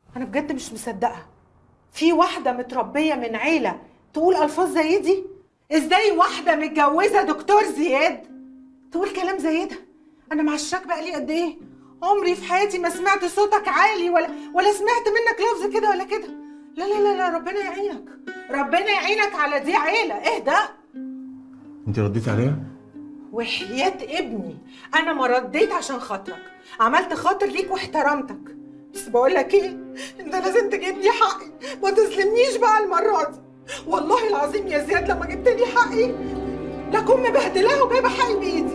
انا بجد مش مصدقه في واحده متربيه من عيله تقول الفاظ زي دي ازاي واحده متجوزه دكتور زياد تقول كلام زي ده انا مع الشك بقالي قد ايه عمري في حياتي ما سمعت صوتك عالي ولا ولا سمعت منك لفظ كده ولا كده لا لا لا لا ربنا يعينك ربنا يعينك على دي عيله اهدى انت رديتي عليها وحياة ابني انا ما رديت عشان خاطرك عملت خاطر ليك واحترمتك بس بقول لك ايه انت لازم تجيب لي حقي ما تظلمنيش بقى المره دي والله العظيم يا زياد لما جبت لي حقي لكون مبهدلاه وجايبه حقي بايدي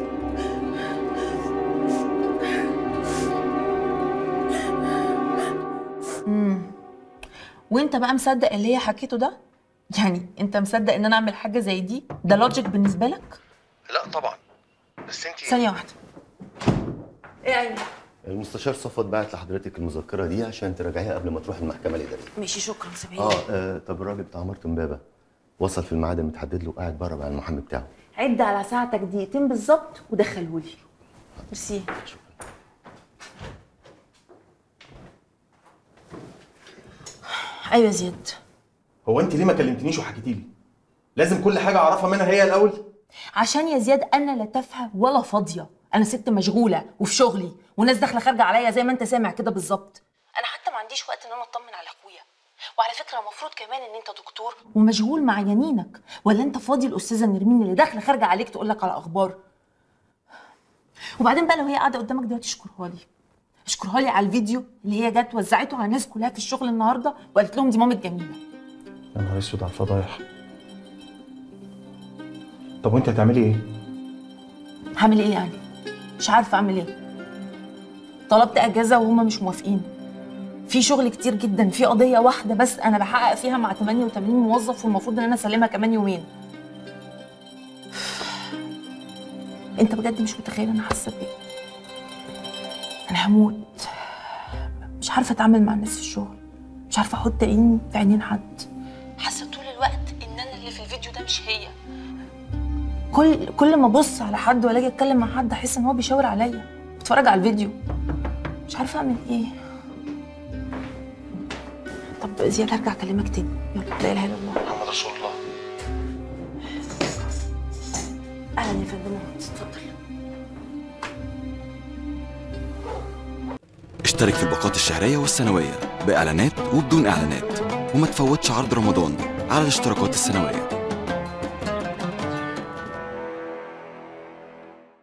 وانت بقى مصدق اللي هي حكيته ده يعني انت مصدق ان انا اعمل حاجه زي دي ده لوجيك بالنسبه لك لا طبعا بس انت ثانيه واحده ايه عيني المستشار صفوت بعت لحضرتك المذكره دي عشان تراجعيها قبل ما تروح المحكمه الاداريه ماشي شكرا سيبها اه, آه طب الراجل بتاع عماره امبابه وصل في الميعاد المتحدد له قاعد بره مع المحامي بتاعه عد على ساعتك دقيقتين بالظبط ودخله لي ميرسي ايوه يا زياد هو انت ليه ما كلمتنيش وحكيتي لي لازم كل حاجه اعرفها منها هي الاول عشان يا زياد انا لا تافهه ولا فاضيه انا ست مشغوله وفي شغلي وناس داخله خارجه عليا زي ما انت سامع كده بالظبط انا حتى ما عنديش وقت ان انا اطمن على اخويا وعلى فكره المفروض كمان ان انت دكتور ومشغول مع يانينك ولا انت فاضي الاستاذه نرمين اللي داخله خارجه عليك تقول لك على اخبار وبعدين بقى لو هي قاعده قدامك دلوقتي اشكرها لي اشكرها لي على الفيديو اللي هي جت وزعته على الناس كلها في الشغل النهارده وقالت لهم دي مامة جميله يا نهار اسود على الفضايح طب وانت هتعملي ايه هعمل ايه يعني مش عارفه اعمل ايه طلبت اجازه وهم مش موافقين في شغل كتير جدا في قضيه واحده بس انا بحقق فيها مع 88 موظف والمفروض ان انا اسلمها كمان يومين انت بجد مش متخيل انا حاسه بايه انا هموت مش عارفه اتعامل مع الناس في الشغل مش عارفه احط عيني في عينين حد حاسه طول الوقت ان انا اللي في الفيديو ده مش هي كل كل ما ابص على حد ولا اجي اتكلم مع حد احس ان هو بيشاور عليا بتفرج على الفيديو مش عارفه اعمل ايه طب زياد هرجع اكلمك تاني يلا لا اله الا الله محمد رسول الله اهلا يا فندم اتفضل اشترك في الباقات الشهرية والسنوية بإعلانات وبدون إعلانات وما تفوتش عرض رمضان على الاشتراكات السنوية